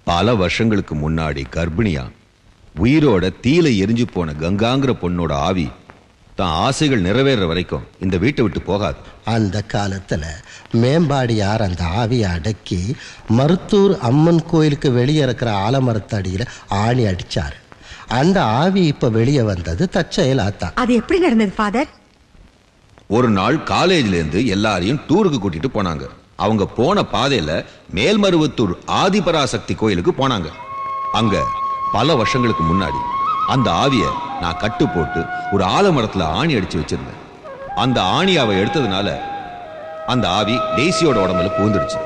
பல வருஷங்களுக்கு முன்னாடி கர்ப்பிணியா உயிரோட தீல எரிஞ்சு போன கங்காங்கிற பொண்ணோட ஆவி தான் ஆசைகள் நிறைவேற வரைக்கும் இந்த வீட்டை விட்டு போகாது அந்த காலத்துல மேம்பாடியார் அந்த ஆவியை அடக்கி மருத்தூர் அம்மன் கோயிலுக்கு வெளியே இருக்கிற ஆலமரத்தடியில ஆணி அடிச்சாரு அந்த ஆவி இப்ப வெளியே வந்தது தற்செயலாத்தான் அது எப்படி நடந்தது ஃபாதர் ஒரு நாள் காலேஜ்ல இருந்து எல்லாரையும் டூருக்கு கூட்டிட்டு போனாங்க அவங்க போன பாதையில மேல்மருவத்தூர் ஆதிபராசக்தி கோயிலுக்கு போனாங்க அங்க பல வருஷங்களுக்கு முன்னாடி அந்த ஆவிய நான் கட்டு போட்டு ஒரு ஆலமரத்துல ஆணி அடிச்சு வச்சிருந்தேன் அந்த ஆணி அவ எடுத்ததுனால அந்த ஆவி டெய்ஸியோட உடம்புல பூந்துடுச்சு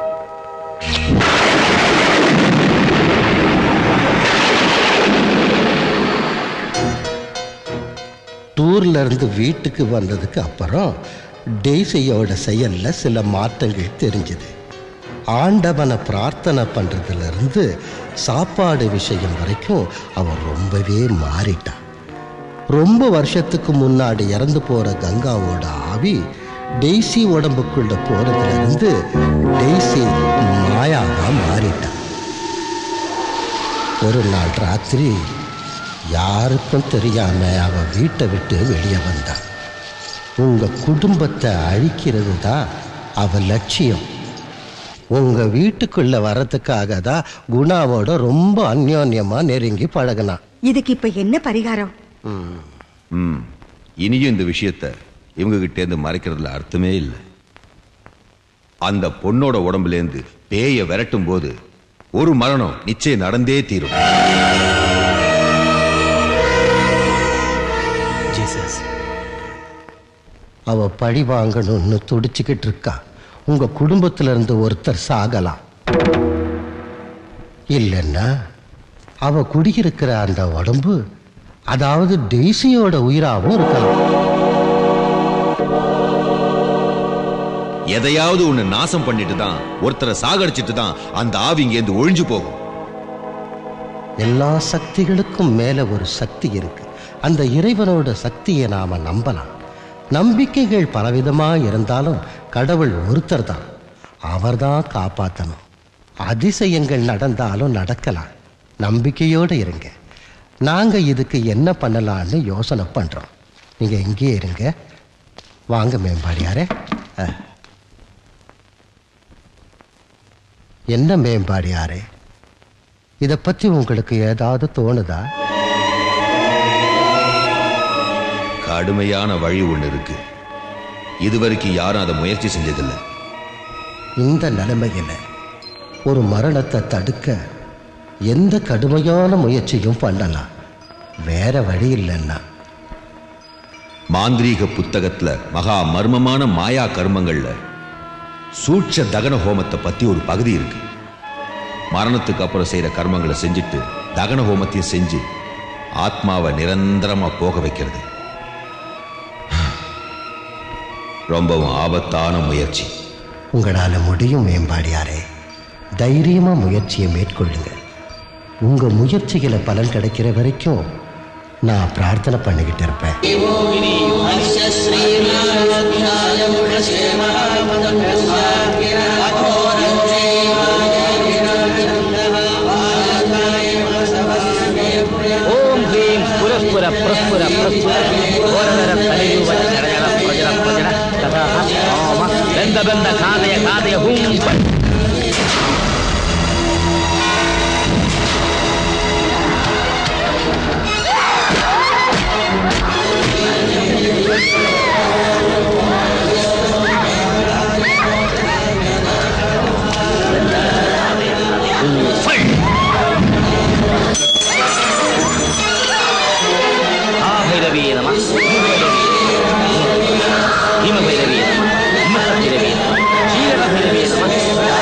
டூர்ல இருந்து வீட்டுக்கு வந்ததுக்கு அப்புறம் டெய்ஸியோட செயல்ல சில மாற்றங்கள் தெரிஞ்சுது ஆண்டவனை பிரார்த்தனை பண்றதுல இருந்து சாப்பாடு விஷயம் வரைக்கும் அவன் ரொம்பவே மாறிட்டான் ரொம்ப வருஷத்துக்கு முன்னாடி இறந்து போற கங்காவோட ஆவி டெய்ஸி உடம்புக்குள்ள போறதுல இருந்து டெய்ஸி மாயாவா மாறிட்டான் ஒரு நாள் ராத்திரி யாருக்கும் தெரியாம அவ வீட்டை விட்டு வெளியே வந்தான் உங்க குடும்பத்தை அழிக்கிறது தான் அவ லட்சியம் உங்க வீட்டுக்குள்ள வர்றதுக்காக தான் குணாவோட ரொம்ப அந்யோன்யமா நெருங்கி பழகினான் இதுக்கு இப்ப என்ன பரிகாரம் ம் இனியும் இந்த விஷயத்த இவங்க கிட்ட இருந்து மறைக்கிறதுல அர்த்தமே இல்லை அந்த பொண்ணோட உடம்புல இருந்து பேய விரட்டும் போது ஒரு மரணம் நிச்சயம் நடந்தே தீரும் ஜீசஸ் அவ பழி வாங்கணும்னு துடிச்சுக்கிட்டு இருக்கா உங்க குடும்பத்துல இருந்து ஒருத்தர் சாகலாம் இல்லைன்னா அவ குடியிருக்கிற அந்த உடம்பு அதாவது டெய்ஸியோட உயிராகவும் இருக்கலாம் எதையாவது ஒண்ணு நாசம் பண்ணிட்டு தான் ஒருத்தரை சாகடிச்சிட்டு தான் அந்த ஆவி இங்கேருந்து ஒழிஞ்சு போகும் எல்லா சக்திகளுக்கும் மேல ஒரு சக்தி இருக்கு அந்த இறைவனோட சக்தியை நாம நம்பலாம் நம்பிக்கைகள் பலவிதமா இருந்தாலும் கடவுள் ஒருத்தர் தான் அவர்தான் காப்பாத்தணும் அதிசயங்கள் நடந்தாலும் நடக்கலாம் நம்பிக்கையோட இருங்க நாங்க இதுக்கு என்ன பண்ணலாம்னு யோசனை பண்றோம் நீங்க இங்கேயே இருங்க வாங்க மேம்பாடியாரே அஹ். என்ன மேம்பாடியாரே இதை பத்தி உங்களுக்கு ஏதாவது தோணுதா கடுமையான வழி ஒண்ணு இருக்கு இதுவரைக்கும் யாரும் அதை முயற்சி செஞ்சதில்லை இந்த நிலைமையில ஒரு மரணத்தை தடுக்க எந்த கடுமையான முயற்சியும் பண்ணலாம் வேற வழி இல்லைன்னா மாந்திரீக புத்தகத்துல மகா மர்மமான மாயா கர்மங்கள்ல சூட்ச தகன ஹோமத்தை பத்தி ஒரு பகுதி இருக்கு மரணத்துக்கு அப்புறம் செய்யற கர்மங்களை செஞ்சுட்டு தகன ஹோமத்தையும் செஞ்சு ஆத்மாவை நிரந்தரமா போக வைக்கிறது ரொம்பவும் ஆபத்தான முயற்சி உங்களால முடியும் மேம்பாடியாரே தைரியமா முயற்சியை மேற்கொள்ளுங்க உங்க முயற்சிகளை பலன் கிடைக்கிற வரைக்கும் நான் பிரார்த்தனை பண்ணிக்கிட்டு இருப்பேன் ஓம் ஹ்ரீம் புரஸ்புர புரஸ்புர புரஸ்புர ஓரதர தலையுவ ஜடஜட பிரஜட பிரஜட ததா ஓம பெந்த பெந்த காதய காதய ஹூம் பட் ஆ பைரவி நம ஹீம பைரவி நம உம்மத்த பைரவி நம ஷீரக பைரவி நம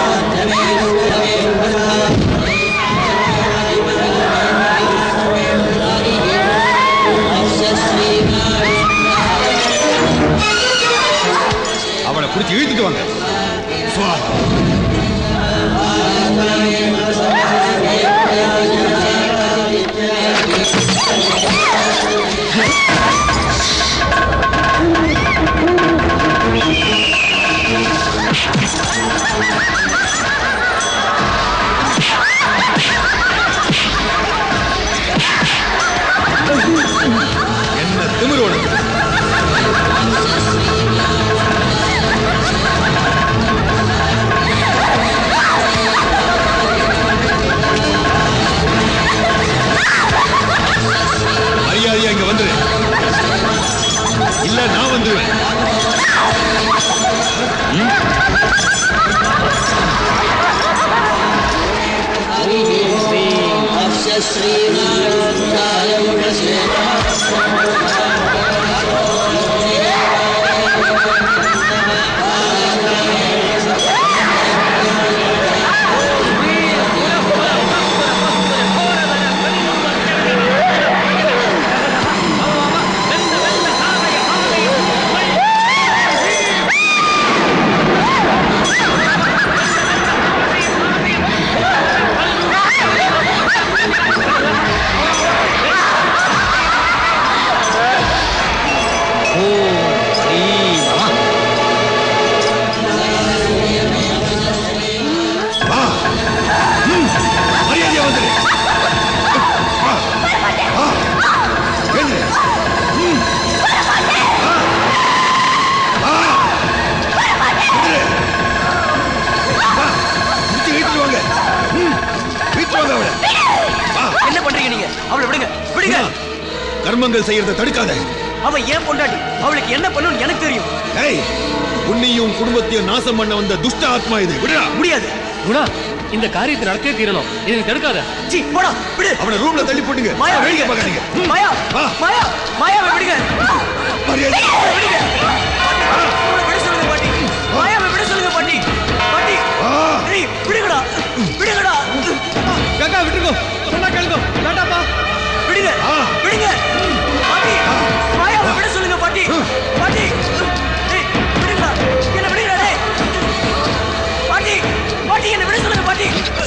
மரியாதையா வந்துரு வா. வா. எழுந்திரு. ம். வா. வா. எழுந்திரு. வா. பிடிச்சு இழுத்துட்டு வாங்க. ம். இழுத்துட்டு வாங்க அவளை. வா. என்ன பண்றீங்க நீங்க அவளை விடுங்க விடுங்க கர்மங்கள் செய்யறத தடுக்காத அவ ஏன் பொண்டாட்டி அவளுக்கு என்ன பண்ணணும்னு எனக்கு தெரியும் ஏய் உன்னையும் குடும்பத்தையும் நாசம் பண்ண வந்த துஷ்ட ஆத்மா இது விடுடா முடியாது குணா இந்த காரியத்தை நடத்தே தீரணும் இதை தடுக்காத சீ போடா விடு அவனை ரூம்ல தள்ளி போட்டுங்க மாயா வேடிக்கை விடுங்க பார்க்காதீங்க ம். மாயா வா. மாயா மாயாவை விடுங்க மரியாதை விடுங்க அவளை விட சொல்லுங்க பாட்டி மாயாவை விட சொல்லுங்க பாட்டி பாட்டி வா. ஏய், விடுங்கடா விடுங்கடா காக்கா விட்டுருக்கோ சொன்னா கேளுங்க வேண்டாப்பா விடுங்க ஆ. விடுங்க பாட்டி மாயாவை விட சொல்லுங்க பாட்டி பாட்டி ஏய், விடுங்கடா என்ன விடுங்கடா டேய். பாட்டி பாட்டி என்ன விட சொல்லுங்க பாட்டி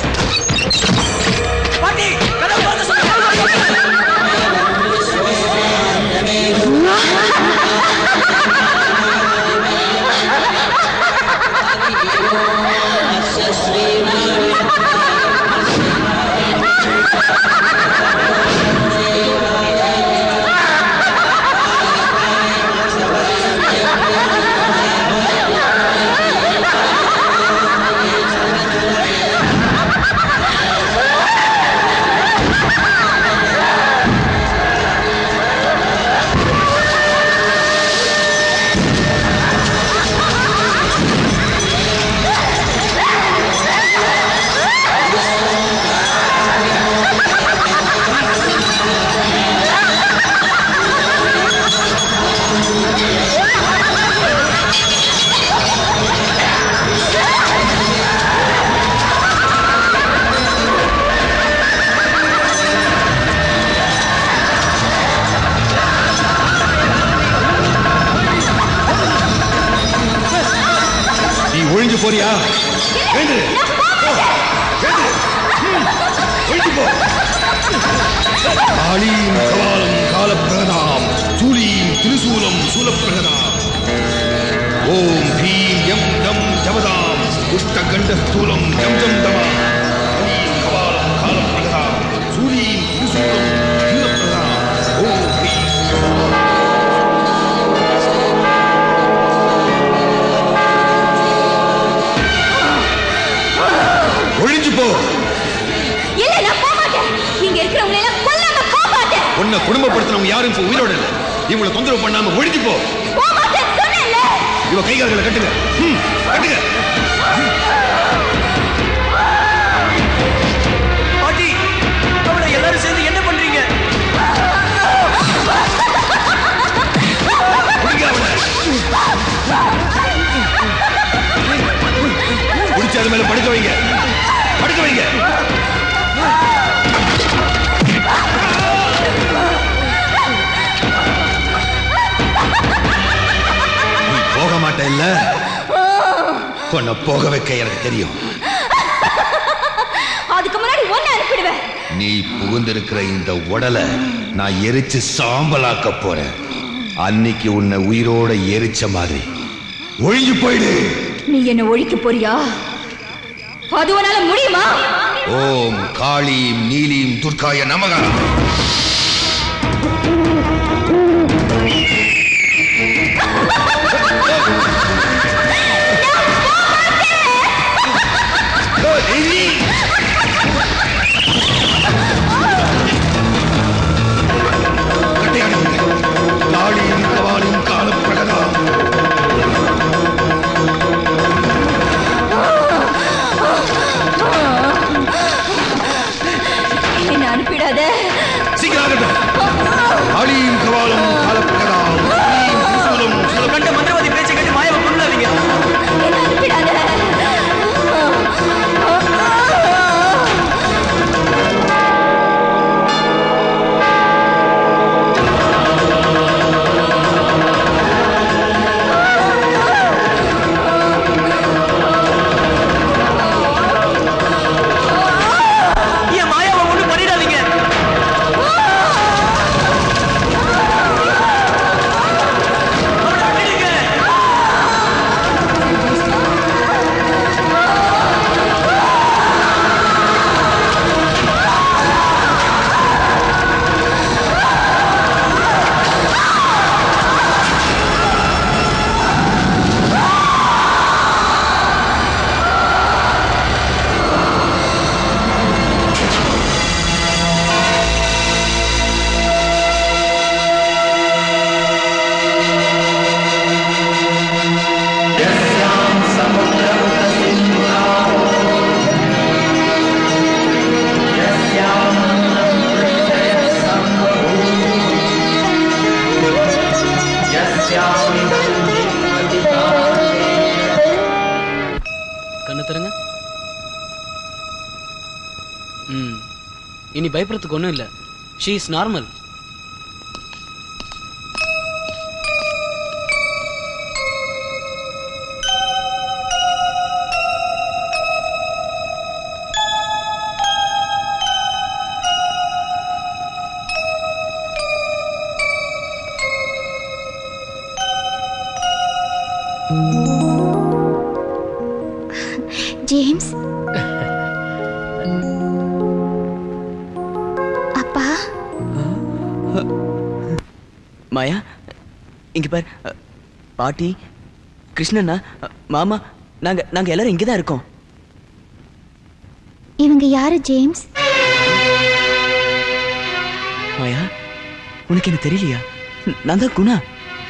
பாட்டி கதவு திறக்க சொல்லுங்க நீ ஒழிஞ்சு போறியா எழுந்திரு. போ. எழுந்திரு. ம். ஒழிஞ்சு போ காளீம் கபாலம் காலப்பிரகதாம் சூலீம் திரிசூலம் சூலப்பிரகதாம் ஓம் ஹ்ரீம் யம் யம் ஜபதாம் உஷ்டகண்ட ஸ்தூலம் ஜம் ஜம் தமாம் காளீம் கபாலம் காலப்பிரகதாம் சூலீம் திரிசூலம் சூலப்பிரகதாம் ஓம் ஹ்ரீம் ஒழிஞ்சு போ இல்ல நான் போக மாட்டேன் இங்க இருக்கிறவங்க எல்லாம் கொல்லாம போக மாட்டேன் உன்னை குடும்பப்படுத்தினவங்க யாரும் இப்ப உயிரோட இல்ல இவங்களை தொந்தரவு பண்ணாம ஒழிஞ்சு போ போக மாட்டேன் சொன்னேன்ல இவ கை கால்களை கட்டுங்க ம், கட்டுங்க பாட்டி அவளை எல்லாரும் சேர்ந்து என்ன பண்றீங்க பிடிங்க அவனை பிடிச்சு அது மேல படுக்க வைங்க படுக்க வைங்க நீ போக மாட்ட இல்ல உன்னை போக வைக்க எனக்கு தெரியும் அதுக்கு முன்னாடி ஒன்னு அனுப்பிடுவேன் நீ புகுந்திருக்கிற இந்த உடலை நான் எரிச்சு சாம்பலாக்க போறேன் அன்னைக்கு உன்னை உயிரோட எரிச்ச மாதிரி ஒழிஞ்சு போயிடு நீ என்ன ஒழிக்க போறியா அது உன்னால முடியுமா ஓம் காளீம் நீலீம் துர்காய நமகா காளியும் கவாலியும் காலம் பிரகதாம் என்ன அனுப்பிட விடாத சீக்கிரம் ஆகட்டும் ஆலீம் கவாலம் காலப்பகதாம் ஆலீம் திரிசூலம் சில- கண்ட மந்திரவாதி பேச்சை கேட்டு மாயாவை கொண்டாதீங்க என்ன விடாத என் மாயாவை ஒண்ணு பண்ணிடாதீங்க அவனை விட்டுடுங்க. கண்ணு தருங்க ம் இனி பயப்படுறதுக்கு ஒன்றும் இல்லை ஷீ இஸ் நார்மல் ஜேம்ஸ் அப்பா மாயா இங்க பார் அ, பாட்டி கிருஷ்ணண்ணா அ, மாமா நாங்க நாங்க எல்லாரும் இங்கதான் இருக்கோம் இவங்க யாரு ஜேம்ஸ் மாயா உனக்கு என்ன தெரியலையா ந- நான் தான் குணா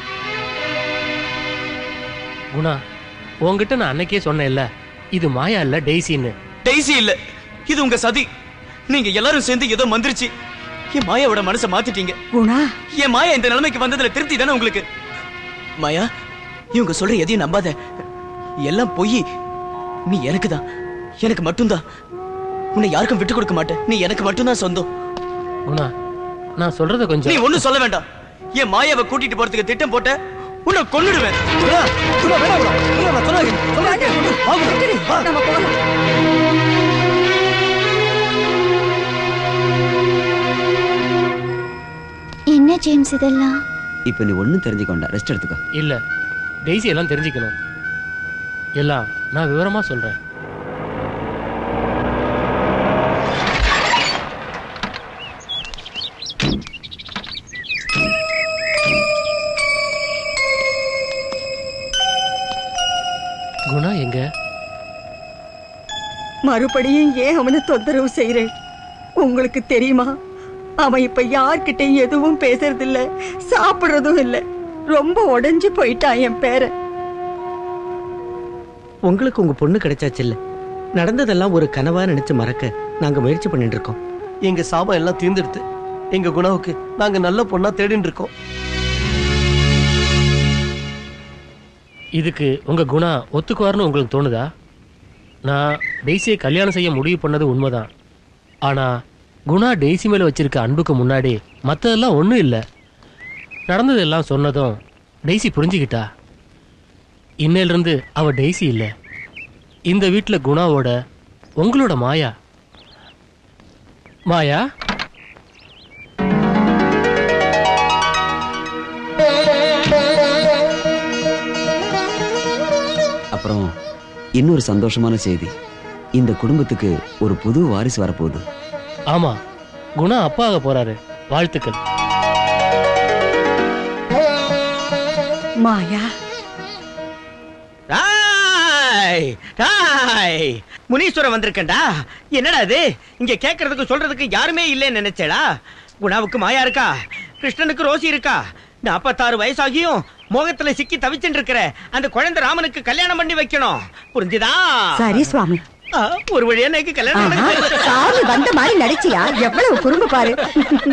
குணா உன்கிட்ட நான் அன்னைக்கே சொன்னேன்ல இது மாயா இல்ல டெய்ஸின்னு டெய்ஸி இல்ல இது உங்க சதி நீங்க எல்லாரும் சேர்ந்து ஏதோ மந்திரிச்சு என் மாயாவோட மனசை மாத்திட்டீங்க குணா என் மாயா இந்த நிலைமைக்கு வந்ததுல திருப்தி தானே உங்களுக்கு மாயா இவங்க சொல்ற எதையும் நம்பாத எல்லாம் பொய் நீ எனக்கு தான் எனக்கு மட்டும்தான் உன்னை யாருக்கும் விட்டு கொடுக்க மாட்டேன் நீ எனக்கு மட்டும்தான் சொந்தம் குணா நான் சொல்றத நீ கொஞ்சம் ஒண்ணும் சொல்ல வேண்டாம் என் மாயாவை கூட்டிட்டு போறதுக்கு திட்டம் போட்ட உன்னை கொன்னுடுவேன் குணா, குணா, வேணாம் குணா. குணா, நான் சொன்னா கேளு. சொன்னா கேளு. வா, குணா. வா. நம்ம போகலாம் என்ன ஜேம்ஸ் இதெல்லாம் இப்போ நீ ஒன்றும் தெரிஞ்சுக்கொண்டா ரெஸ்ட் எடுத்துக்கோ இல்ல டெய்ஸி எல்லாம் தெரிஞ்சுக்கணும் எல்லாம் நான் விவரமா சொல்றேன் குணா எங்க மறுபடியும் ஏன் அவனை தொந்தரவு செய்றேன் உங்களுக்கு தெரியுமா அவன் இப்ப யார்கிட்டயும் எதுவும் பேசுறது இல்ல சாப்பிடுறதும் இல்ல ரொம்ப உடைஞ்சு போயிட்டான் என் பேரன் உங்களுக்கு உங்க பொண்ணு கிடைச்சாச்சுல்ல நடந்ததெல்லாம் ஒரு கனவா நினைச்சு மறக்க நாங்க முயற்சி பண்ணிட்டு இருக்கோம் எங்க சாபம் எல்லாம் தீர்ந்துடுது எங்க குணாவுக்கு நாங்க நல்ல பொண்ணா தேடிட்டு இருக்கோம் இதுக்கு உங்க குணா ஒத்துக்குவார்னு உங்களுக்கு தோணுதா நான் டெய்ஸியை கல்யாணம் செய்ய முடிவு பண்ணது உண்மைதான் ஆனா குணா டெய்ஸி மேல வச்சிருக்க அன்புக்கு முன்னாடி மத்ததெல்லாம் ஒண்ணும் இல்லை நடந்ததெல்லாம் சொன்னதும் டெய்ஸி புரிஞ்சுக்கிட்டா இன்னையிலிருந்து அவ டெய்ஸி இல்லை இந்த வீட்டுல குணாவோட உங்களோட மாயா மாயா அப்புறம் இன்னொரு சந்தோஷமான செய்தி இந்த குடும்பத்துக்கு ஒரு புது வாரிசு வரப்போகுது ஆமா குணா அப்பா ஆக போறாரு வாழ்த்துக்கள் மாயா டாய் டாய் முனீஸ்வரன் வந்திருக்கேன்டா என்னடா இது இங்க கேட்கறதுக்கு சொல்றதுக்கு யாருமே இல்லைன்னு நினைச்சேடா குணாவுக்கு மாயா இருக்கா கிருஷ்ணனுக்கு ரோசி இருக்கா நாற்பத்தாறு வயசாகியும் மோகத்துல சிக்கி தவிச்சுட்டு இருக்கிற அந்த குழந்தை ராமனுக்கு கல்யாணம் பண்ணி வைக்கணும் புரிஞ்சுதா சரி சுவாமி ஆ, ஒரு வழியா எனக்கு கல்யாணம் ஆஹா, நடக்குது. சாமி வந்த மாதிரி நடிச்சியா எவ்வளவு குறும்பு பாரு